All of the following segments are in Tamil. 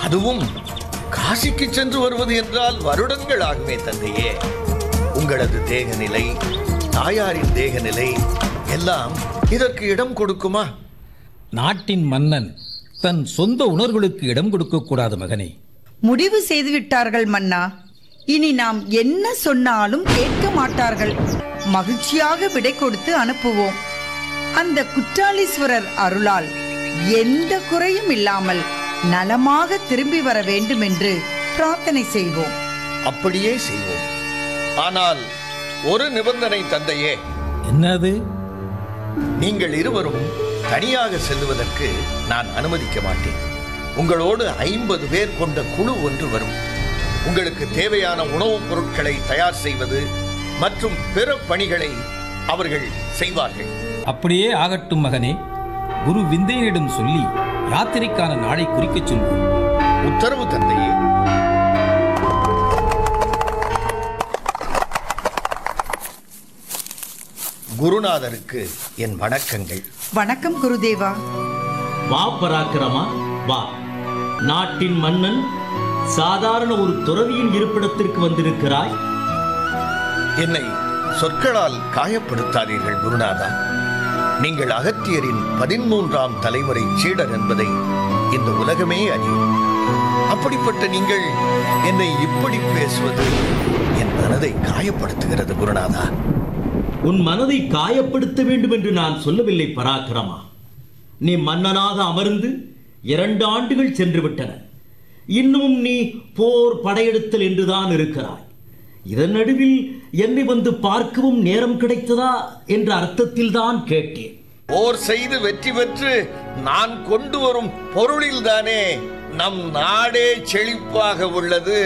அதுவும் காசிக்கு சென்று வருவது என்றால் வருடங்கள் ஆகுமே தந்தையே உங்களது தேகநிலை தாயாரின் தேகநிலை எல்லாம் இதற்கு இடம் கொடுக்குமா நாட்டின் மன்னன் தன் சொந்த உணர்வுகளுக்கு இடம் கொடுக்கக்கூடாது மகனே முடிவு செய்துவிட்டார்கள் மன்னா இனி நாம் என்ன சொன்னாலும் கேட்க மாட்டார்கள் மகிழ்ச்சியாக விடை கொடுத்து அனுப்புவோம் அந்த குற்றாலீஸ்வரர் அருளால் எந்த குறையும் இல்லாமல் நலமாக திரும்பி வர வேண்டும் என்று பிரார்த்தனை செய்வோம் அப்படியே செய்வோம் ஆனால் ஒரு நிபந்தனை தந்தையே என்னது நீங்கள் இருவரும் தனியாக செல்லுவதற்கு நான் அனுமதிக்க மாட்டேன் உங்களோடு ஐம்பது பேர் கொண்ட குழு ஒன்று வரும் உங்களுக்கு தேவையான உணவுப் பொருட்களை தயார் செய்வது மற்றும் பிற பணிகளை அவர்கள் செய்வார்கள் அப்படியே ஆகட்டும் மகனே குரு விந்தையனிடம் சொல்லி யாத்திரைக்கான நாளை குறிக்கச் சொல்வோம் உத்தரவு தந்தையே குருநாதருக்கு என் வணக்கங்கள் வணக்கம் குருதேவா வா பராக்கிரமா வா நாட்டின் மன்னன் சாதாரண ஒரு துறவியின் இருப்பிடத்திற்கு வந்திருக்கிறாய் என்னை சொற்களால் காயப்படுத்தாதீர்கள் குருநாதா நீங்கள் அகத்தியரின் பதிமூன்றாம் தலைமுறை சீடர் என்பதை இந்த உலகமே அறியும் அப்படிப்பட்ட நீங்கள் என்னை இப்படி பேசுவது என் மனதை காயப்படுத்துகிறது குருநாதா உன் மனதை காயப்படுத்த வேண்டும் என்று நான் சொல்லவில்லை பராக்கிரமா நீ மன்னனாக அமர்ந்து இரண்டு ஆண்டுகள் சென்று விட்டன இன்னமும் நீ போர் படையெடுத்தல் என்றுதான் இருக்கிறாய் இதன் நடுவில் என்னை வந்து பார்க்கவும் நேரம் கிடைத்ததா என்ற அர்த்தத்தில் தான் கேட்டேன் போர் செய்து வெற்றி பெற்று நான் கொண்டு வரும் பொருளில்தானே நம் நாடே செழிப்பாக உள்ளது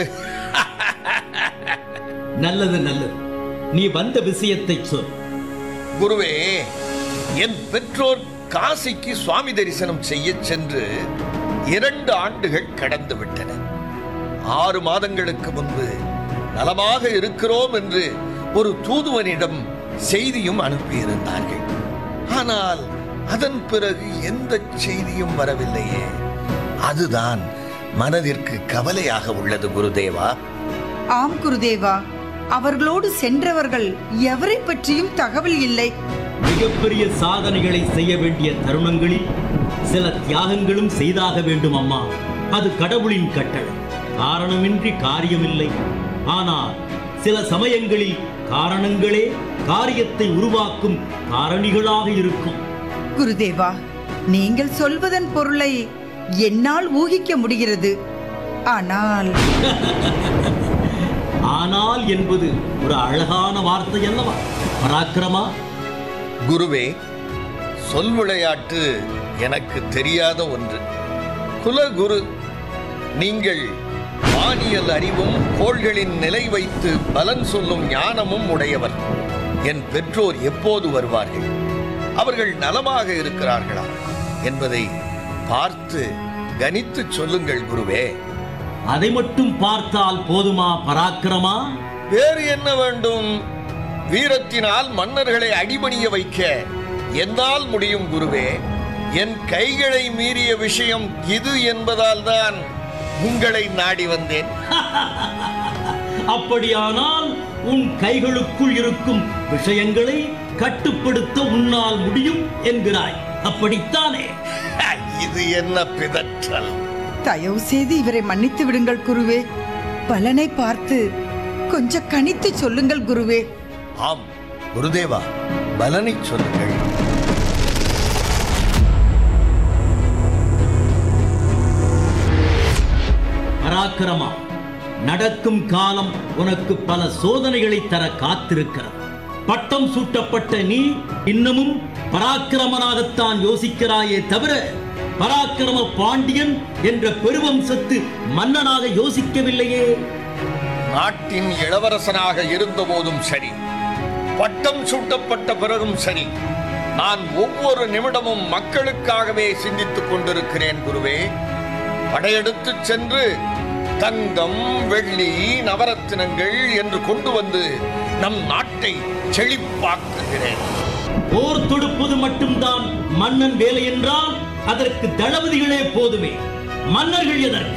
நல்லது நல்லது நீ வந்த விஷயத்தை சொல் குருவே என் பெற்றோர் காசிக்கு சுவாமி தரிசனம் செய்ய சென்று இரண்டு ஆண்டுகள் கடந்து விட்டன ஆறு மாதங்களுக்கு முன்பு நலமாக இருக்கிறோம் என்று ஒரு தூதுவனிடம் செய்தியும் அனுப்பியிருந்தார்கள் ஆனால் அதன் பிறகு எந்த செய்தியும் வரவில்லையே அதுதான் மனதிற்கு கவலையாக உள்ளது குருதேவா ஆம் குருதேவா அவர்களோடு சென்றவர்கள் எவரை பற்றியும் தகவல் இல்லை மிகப்பெரிய சாதனைகளை செய்ய வேண்டிய தருணங்களில் சில தியாகங்களும் செய்தாக வேண்டும் அம்மா அது கடவுளின் கட்டளை காரணமின்றி காரியமில்லை ஆனால் சில சமயங்களில் காரணங்களே காரியத்தை உருவாக்கும் காரணிகளாக இருக்கும் குருதேவா நீங்கள் சொல்வதன் பொருளை என்னால் ஊகிக்க முடிகிறது ஆனால் ஆனால் என்பது ஒரு அழகான வார்த்தை அல்லவா பராக்கிரமா குருவே சொல் விளையாட்டு எனக்கு தெரியாத ஒன்று குலகுரு நீங்கள் வானியல் அறிவும் கோள்களின் நிலை வைத்து பலன் சொல்லும் ஞானமும் உடையவர் என் பெற்றோர் எப்போது வருவார்கள் அவர்கள் நலமாக இருக்கிறார்களா என்பதை பார்த்து கணித்து சொல்லுங்கள் குருவே அதை மட்டும் பார்த்தால் போதுமா பராக்கிரமா வேறு என்ன வேண்டும் வீரத்தினால் மன்னர்களை அடிபணிய வைக்க என்னால் முடியும் குருவே என் கைகளை மீறிய விஷயம் இது என்பதால் தான் உங்களை நாடி வந்தேன் அப்படியானால் உன் கைகளுக்குள் இருக்கும் விஷயங்களை கட்டுப்படுத்த உன்னால் முடியும் என்கிறாய் அப்படித்தானே இது என்ன பிதற்றல் தயவு செய்து இவரை மன்னித்து விடுங்கள் குருவே பலனை பார்த்து கொஞ்சம் கணித்து சொல்லுங்கள் குருவே ஆம் குருதேவா பலனை சொல்லுங்கள் பராக்கிரமா நடக்கும் காலம் உனக்கு பல சோதனைகளை தர காத்திருக்கிறது பட்டம் சூட்டப்பட்ட நீ இன்னமும் பராக்கிரமனாகத்தான் யோசிக்கிறாயே தவிர பராக்கிரம பாண்டியன் என்ற பெருவம்சத்து மன்னனாக யோசிக்கவில்லையே நாட்டின் இளவரசனாக இருந்தபோதும் சரி பட்டம் சூட்டப்பட்ட பிறகும் சரி நான் ஒவ்வொரு நிமிடமும் மக்களுக்காகவே சிந்தித்துக் கொண்டிருக்கிறேன் குருவே படையெடுத்துச் சென்று தங்கம் வெள்ளி நவரத்தினங்கள் என்று கொண்டு வந்து நம் நாட்டை செழிப்பாக்குகிறேன் போர் தொடுப்பது மட்டும்தான் மன்னன் வேலை என்றால் அதற்கு தளபதிகளே போதுமே மன்னர்கள் எதற்கு